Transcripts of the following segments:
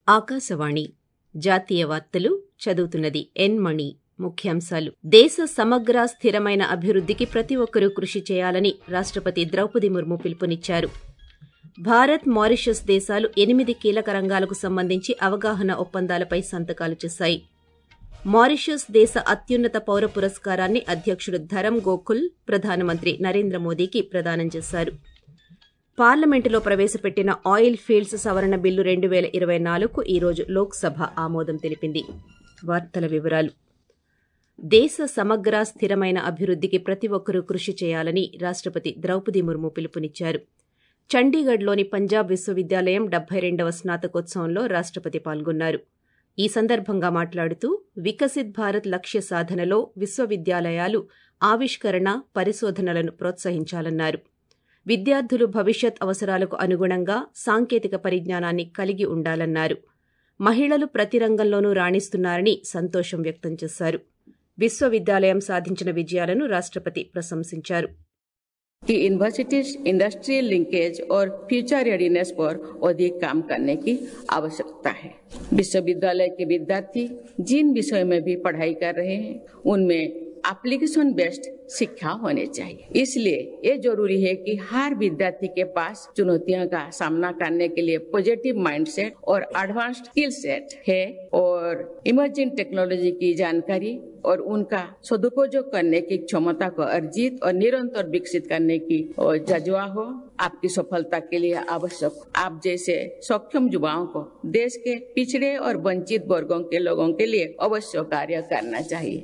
ఆకాశవాణి జాతీయ వార్తలు చదువుతున్నది ఎన్ మణి ముఖ్యాంశాలు దేశ సమగ్ర స్థిరమైన అభివృద్ధికి ప్రతి ఒక్కరూ కృషి చేయాలని రాష్టపతి ద్రౌపది ముర్ము పిలుపునిచ్చారు భారత్ మారిషస్ దేశాలు ఎనిమిది కీలక రంగాలకు సంబంధించి అవగాహన ఒప్పందాలపై సంతకాలు చేశాయి మారిషస్ దేశ అత్యున్నత పౌర పురస్కారాన్ని అధ్యకుడు ధరం గోఖుల్ ప్రధానమంత్రి నరేంద్ర మోదీకి ప్రదానం చేశారు పార్లమెంటులో ప్రవేశపెట్టిన ఆయిల్ ఫీల్డ్స్ సవరణ బిల్లు రెండు వేల ఇరవై నాలుగుకు ఈరోజు లోక్సభ ఆమోదం తెలిపింది వార్తల వివరాలు దేశ సమగ్ర స్థిరమైన అభివృద్ధికి ప్రతి ఒక్కరూ కృషి చేయాలని రాష్టపతి ద్రౌపది ముర్ము పిలుపునిచ్చారు చండీగఢ్లోని పంజాబ్ విశ్వవిద్యాలయం డెబ్బై రెండవ స్నాతకోత్సవంలో రాష్టపతి పాల్గొన్నారు ఈ సందర్భంగా మాట్లాడుతూ వికసిత్ భారత్ లక్ష్య సాధనలో విశ్వవిద్యాలయాలు ఆవిష్కరణ పరిశోధనలను ప్రోత్సహించాలన్నారు విద్యార్థులు భవిష్యత్ అవసరాలకు అనుగుణంగా సాంకేతిక పరిజ్ఞానాన్ని కలిగి ఉండాలన్నారు మహిళలు ప్రతి రంగంలోనూ రాణిస్తున్నారని సంతోషం వ్యక్తం చేశారు విశ్వవిద్యాలయం సాధించిన విజయాలను రాష్టపతి ప్రశంసించారు कि यूनिवर्सिटीज इंडस्ट्रियल लिंकेज और फ्यूचर रेडीनेस पर अधिक काम करने की आवश्यकता है विश्वविद्यालय के विद्यार्थी जिन विषयों में भी पढ़ाई कर रहे हैं उनमें एप्लीकेशन बेस्ड शिक्षा होनी चाहिए इसलिए ये जरूरी है कि हर विद्यार्थी के पास चुनौतियों का सामना करने के लिए पॉजिटिव माइंडसेट और एडवांस्ड स्किल सेट है और इमर्जिंग टेक्नोलॉजी की जानकारी और उनका सदुपयोग करने की क्षमता को अर्जित और निरंतर विकसित करने की जज्बा हो आपकी सफलता के लिए आवश्यक आप जैसे सक्षम युवाओं को देश के पिछड़े और वंचित वर्गों के लोगों के लिए अवश्य कार्य करना चाहिए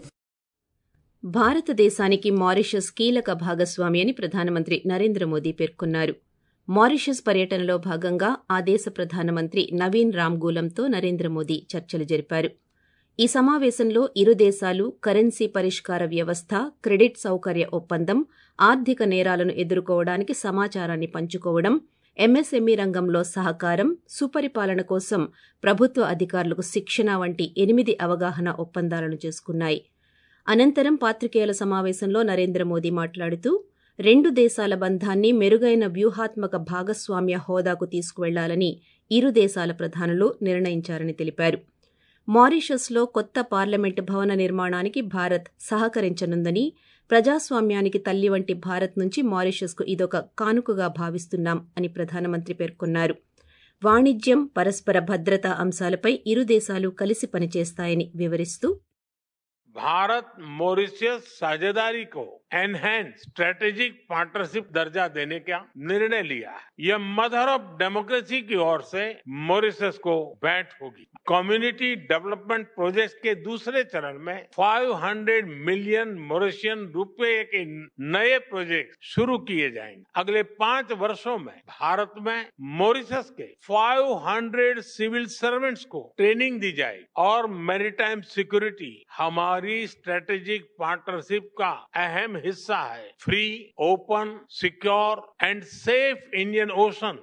భారతదేశానికి మారిషస్ కీలక భాగస్వామి అని ప్రధానమంత్రి నరేంద్ర మోదీ పేర్కొన్నారు మారిషస్ పర్యటనలో భాగంగా ఆ దేశ ప్రధానమంత్రి నవీన్ రామ్గూలంతో నరేంద్ర మోదీ చర్చలు జరిపారు ఈ సమావేశంలో ఇరు దేశాలు కరెన్సీ పరిష్కార వ్యవస్థ క్రెడిట్ సౌకర్య ఒప్పందం ఆర్థిక నేరాలను ఎదుర్కోవడానికి సమాచారాన్ని పంచుకోవడం ఎంఎస్ఎంఈ రంగంలో సహకారం సుపరిపాలన కోసం ప్రభుత్వ అధికారులకు శిక్షణ వంటి ఎనిమిది అవగాహన ఒప్పందాలను చేసుకున్నాయి అనంతరం పాత్రికేయుల సమావేశంలో నరేంద్ర మోదీ మాట్లాడుతూ రెండు దేశాల బంధాన్ని మెరుగైన వ్యూహాత్మక భాగస్వామ్య హోదాకు తీసుకువెళ్లాలని ఇరు దేశాల ప్రధానులు నిర్ణయించారని తెలిపారు మారిషస్లో కొత్త పార్లమెంటు భవన నిర్మాణానికి భారత్ సహకరించనుందని ప్రజాస్వామ్యానికి తల్లి వంటి భారత్ నుంచి మారిషస్కు ఇదొక కానుకగా భావిస్తున్నాం అని ప్రధానమంత్రి పేర్కొన్నారు వాణిజ్యం పరస్పర భద్రతా అంశాలపై ఇరు దేశాలు కలిసి పనిచేస్తాయని వివరిస్తూ भारत मॉरिशियस साझेदारी को एनहेंस स्ट्रेटेजिक पार्टनरशिप दर्जा देने का निर्णय लिया है यह मदर ऑफ डेमोक्रेसी की ओर से मॉरिशस को भेंट होगी कम्युनिटी डेवलपमेंट प्रोजेक्ट के दूसरे चरण में 500 मिलियन मॉरिशियन रुपए के नए प्रोजेक्ट शुरू किए जाएंगे अगले पांच वर्षों में भारत में मॉरिशस के 500 सिविल सर्वेंट्स को ट्रेनिंग दी जाएगी और मैरीटाइम सिक्योरिटी हमारी हमारी स्ट्रेटेजिक पार्टनरशिप का अहम हिस्सा है free open secure and safe Indian ocean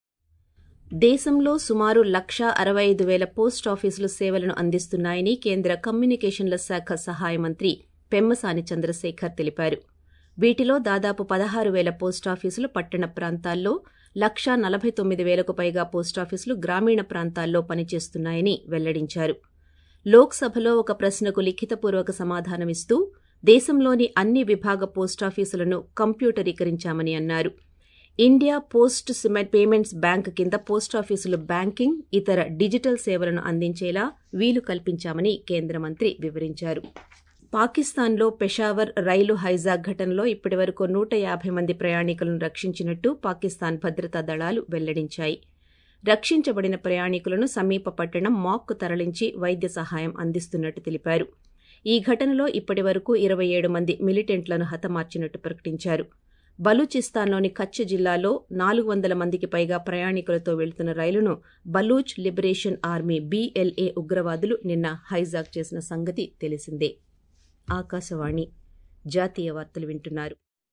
దేశంలో సుమారు లక్ష అరవై ఐదు వేల పోస్టాఫీసులు సేవలను అందిస్తున్నాయని కేంద్ర కమ్యూనికేషన్ల శాఖ సహాయ మంత్రి పెమ్మసాని చంద్రశేఖర్ తెలిపారు వీటిలో దాదాపు పదహారు వేల పోస్టాఫీసులు పట్టణ ప్రాంతాల్లో లక్షా నలభై తొమ్మిది వేలకు పైగా పోస్టాఫీసులు గ్రామీణ ప్రాంతాల్లో పనిచేస్తున్నాయని వెల్లడించారు లోక్సభలో ఒక ప్రశ్నకు లిఖితపూర్వక సమాధానమిస్తూ దేశంలోని అన్ని విభాగ పోస్టాఫీసులను కంప్యూటరీకరించామని అన్నారు ఇండియా పోస్ట్ పేమెంట్స్ బ్యాంక్ కింద పోస్టాఫీసులు బ్యాంకింగ్ ఇతర డిజిటల్ సేవలను అందించేలా వీలు కల్పించామని కేంద్ర మంత్రి వివరించారు పాకిస్తాన్లో పెషావర్ రైలు హైజాక్ ఘటనలో ఇప్పటివరకు నూట యాభై మంది ప్రయాణికులను రక్షించినట్టు పాకిస్తాన్ భద్రతా దళాలు వెల్లడించాయి రక్షించబడిన ప్రయాణికులను సమీప పట్టణం మాక్కు తరలించి వైద్య సహాయం అందిస్తున్నట్టు తెలిపారు ఈ ఘటనలో ఇప్పటి వరకు ఇరవై ఏడు మంది మిలిటెంట్లను హతమార్చినట్టు ప్రకటించారు బలూచిస్తాన్లోని కచ్ జిల్లాలో నాలుగు వందల మందికి పైగా ప్రయాణికులతో వెళ్తున్న రైలును బలూచ్ లిబరేషన్ ఆర్మీ బీఎల్ఏ ఉగ్రవాదులు నిన్న హైజాక్ చేసిన సంగతి తెలిసిందే ఆకాశవాణి జాతీయ వార్తలు వింటున్నారు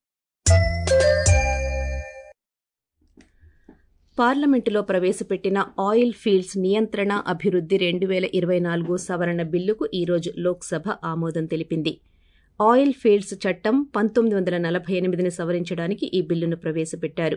పార్లమెంటులో ప్రవేశపెట్టిన ఆయిల్ ఫీల్డ్స్ నియంత్రణ అభివృద్ది రెండు వేల ఇరవై నాలుగు సవరణ బిల్లుకు ఈరోజు లోక్సభ ఆమోదం తెలిపింది ఆయిల్ ఫీల్డ్స్ చట్టం పంతొమ్మిది వందల నలభై ఎనిమిదిని సవరించడానికి ఈ బిల్లును ప్రవేశపెట్టారు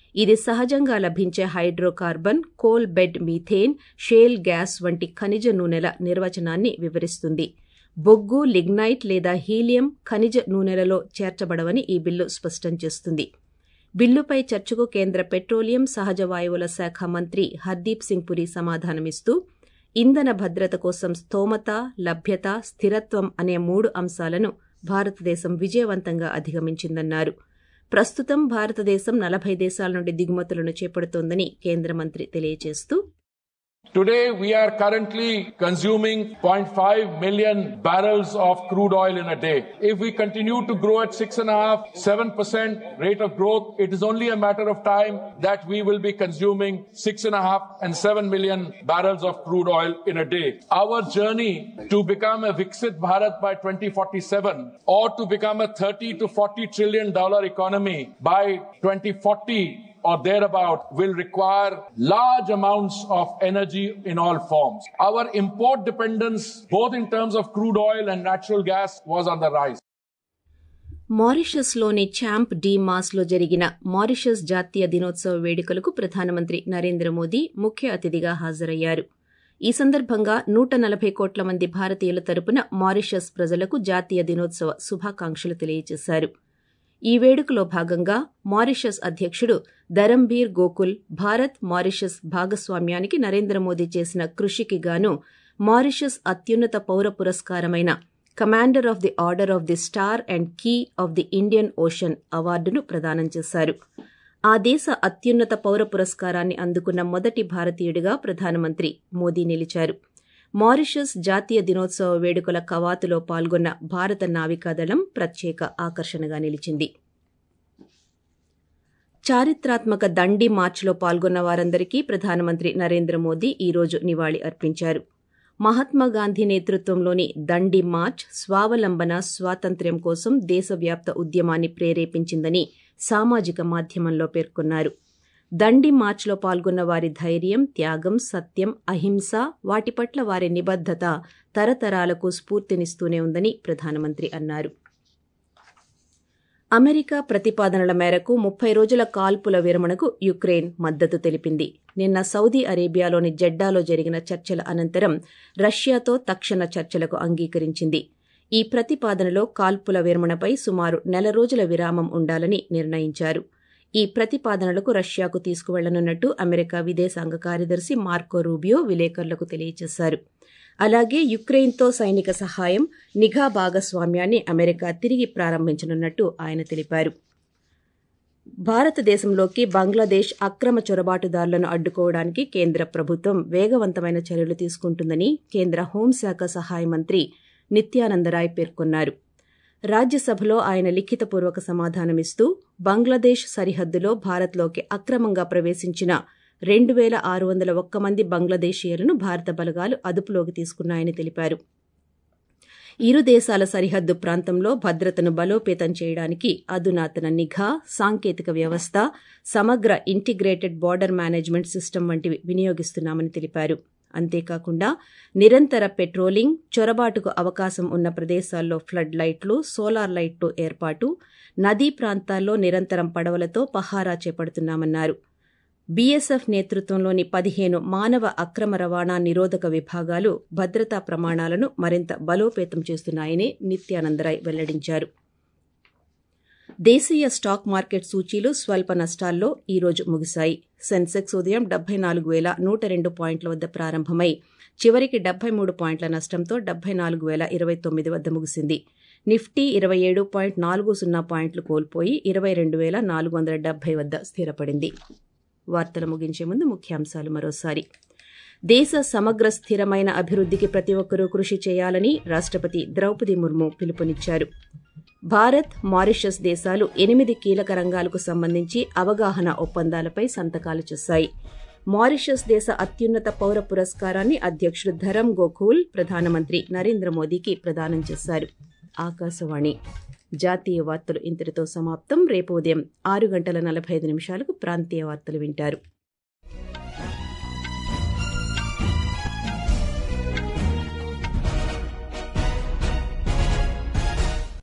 ఇది సహజంగా లభించే hydrocarbon coal bed methane shale gas వంటి ఖనిజ నూనెల నిర్వచనాన్ని వివరిస్తుంది బొగ్గు లిగ్నైట్ లేదా హీలియం ఖనిజ నూనెలలో చేర్చబడవని ఈ బిల్లు స్పష్టం చేస్తుంది బిల్లుపై చర్చకు కేంద్ర పెట్రోలియం సహజ వాయువుల శాఖ మంత్రి హర్దీప్ సింగ్ పురి సమాధానమిస్తూ ఇంధన భద్రత కోసం స్థోమత లభ్యత స్థిరత్వం అనే మూడు అంశాలను భారతదేశం విజయవంతంగా అధిగమించిందన్నారు ప్రస్తుతం భారతదేశం నలభై దేశాల నుండి దిగుమతులను చేపడుతోందని కేంద్ర మంత్రి తెలియజేస్తూ Today, we are currently consuming 0.5 million barrels of crude oil in a day. If we continue to grow at 6.5%, 7% rate of growth, it is only a matter of time that we will be consuming 6.5 and 7 million barrels of crude oil in a day. Our journey to become a Viksit Bharat by 2047 or to become a 30 to 40 trillion dollar economy by 2040 or thereabout will require large amounts of energy in all forms. Our import dependence, both in terms of crude oil and natural gas, was on the rise. మారిషస్లోని Champ de మాస్లో జరిగిన Mauritius జాతీయ దినోత్సవ వేడుకలకు ప్రధానమంత్రి నరేంద్ర మోదీ ముఖ్య అతిథిగా హాజరయ్యారు ఈ సందర్భంగా నూట నలభై కోట్ల మంది భారతీయుల తరపున మారిషస్ ప్రజలకు జాతీయ దినోత్సవ శుభాకాంక్షలు తెలియజేశారు ఈ వేడుకలో భాగంగా మారిషస్ అధ్యక్షుడు ధరంబీర్ గోకుల్ భారత్ మారిషస్ భాగస్వామ్యానికి నరేంద్ర మోదీ చేసిన కృషికి గాను మారిషస్ అత్యున్నత పౌర పురస్కారమైన commander of the order of the star and key of the Indian ocean అవార్డును ప్రదానం చేశారు ఆ దేశ అత్యున్నత పౌర పురస్కారాన్ని అందుకున్న మొదటి భారతీయుడిగా ప్రధానమంత్రి మోదీ నిలిచారు మారిషస్ జాతీయ దినోత్సవ వేడుకల కవాతులో పాల్గొన్న భారత నావికాదళం ప్రత్యేక ఆకర్షణగా నిలిచింది చారిత్రాత్మక దండి మార్చ్లో పాల్గొన్న వారందరికీ ప్రధానమంత్రి నరేంద్ర మోదీ ఈరోజు నివాళి అర్పించారు మహాత్మాగాంధీ నేతృత్వంలోని దండి మార్చ్ స్వావలంబన స్వాతంత్ర్యం కోసం దేశవ్యాప్త ఉద్యమాన్ని ప్రేరేపించిందని సామాజిక మాధ్యమంలో పేర్కొన్నారు దండి మార్చ్లో పాల్గొన్న వారి ధైర్యం త్యాగం సత్యం అహింస వాటి పట్ల వారి నిబద్దత తరతరాలకు స్ఫూర్తినిస్తూనే ఉందని ప్రధానమంత్రి అన్నారు అమెరికా ప్రతిపాదనల మేరకు ముప్పై రోజుల కాల్పుల విరమణకు యుక్రెయిన్ మద్దతు తెలిపింది నిన్న సౌదీ అరేబియాలోని జెడ్డాలో జరిగిన చర్చల అనంతరం రష్యాతో తక్షణ చర్చలకు అంగీకరించింది ఈ ప్రతిపాదనలో కాల్పుల విరమణపై సుమారు నెల రోజుల విరామం ఉండాలని నిర్ణయించారు ఈ ప్రతిపాదనలకు రష్యాకు తీసుకువెళ్లనున్నట్టు అమెరికా విదేశాంగ కార్యదర్శి మార్కో రూబియో విలేకరులకు తెలియజేశారు అలాగే యుక్రెయిన్తో సైనిక సహాయం నిఘా భాగస్వామ్యాన్ని అమెరికా తిరిగి ప్రారంభించనున్నట్టు ఆయన తెలిపారు భారతదేశంలోకి బంగ్లాదేశ్ అక్రమ చొరబాటుదారులను అడ్డుకోవడానికి కేంద్ర ప్రభుత్వం వేగవంతమైన చర్యలు తీసుకుంటుందని కేంద్ర హోంశాఖ సహాయ మంత్రి నిత్యానందరాయ్ పేర్కొన్నారు రాజ్యసభలో ఆయన లిఖితపూర్వక సమాధానమిస్తూ బంగ్లాదేశ్ సరిహద్దులో భారత్లోకి అక్రమంగా ప్రవేశించిన రెండు వేల ఆరు వందల ఒక్క మంది బంగ్లాదేశీయులను భారత బలగాలు అదుపులోకి తీసుకున్నాయని తెలిపారు ఇరు దేశాల సరిహద్దు ప్రాంతంలో భద్రతను బలోపేతం చేయడానికి అధునాతన నిఘా సాంకేతిక వ్యవస్థ సమగ్ర ఇంటిగ్రేటెడ్ బార్డర్ మేనేజ్మెంట్ సిస్టమ్ వంటివి వినియోగిస్తున్నామని తెలిపారు అంతేకాకుండా నిరంతర పెట్రోలింగ్ చొరబాటుకు అవకాశం ఉన్న ప్రదేశాల్లో ఫ్లడ్ లైట్లు సోలార్ లైట్లు ఏర్పాటు నదీ ప్రాంతాల్లో నిరంతరం పడవలతో పహారా చేపడుతున్నామన్నారు బీఎస్ఎఫ్ నేతృత్వంలోని పదిహేను మానవ అక్రమ రవాణా నిరోధక విభాగాలు భద్రతా ప్రమాణాలను మరింత బలోపేతం చేస్తున్నాయని నిత్యానందరాయ్ వెల్లడించారు దేశీయ స్టాక్ మార్కెట్ సూచీలు స్వల్ప నష్టాల్లో ఈ రోజు ముగిశాయి సెన్సెక్స్ ఉదయం డెబ్బై నాలుగు వేల నూట రెండు పాయింట్ల వద్ద ప్రారంభమై చివరికి డెబ్బై మూడు పాయింట్ల నష్టంతో డెబ్బై నాలుగు వేల ఇరవై తొమ్మిది వద్ద ముగిసింది నిఫ్టీ ఇరవై ఏడు పాయింట్ నాలుగు సున్నా పాయింట్లు కోల్పోయి ఇరవై రెండు వేల నాలుగు వందల డెబ్బై వద్ద స్థిరపడింది వార్తలు ముగించే ముందు ముఖ్యాంశాలు మరోసారి దేశ సమగ్ర స్థిరమైన అభివృద్ధికి ప్రతి ఒక్కరూ కృషి చేయాలని రాష్టపతి ద్రౌపది ముర్ము పిలుపునిచ్చారు భారత్ మారిషస్ దేశాలు ఎనిమిది కీలక రంగాలకు సంబంధించి అవగాహన ఒప్పందాలపై సంతకాలు చేశాయి మారిషస్ దేశ అత్యున్నత పౌర పురస్కారాన్ని అధ్యక్షుడు ధరం గోఖూల్ ప్రధానమంత్రి నరేంద్ర మోదీకి ప్రదానం చేశారు ఆకాశవాణి జాతీయ వార్తలు ఇంతటితో సమాప్తం రేపు ఉదయం ఆరు గంటల నలభై ఐదు నిమిషాలకు ప్రాంతీయ వార్తలు వింటారు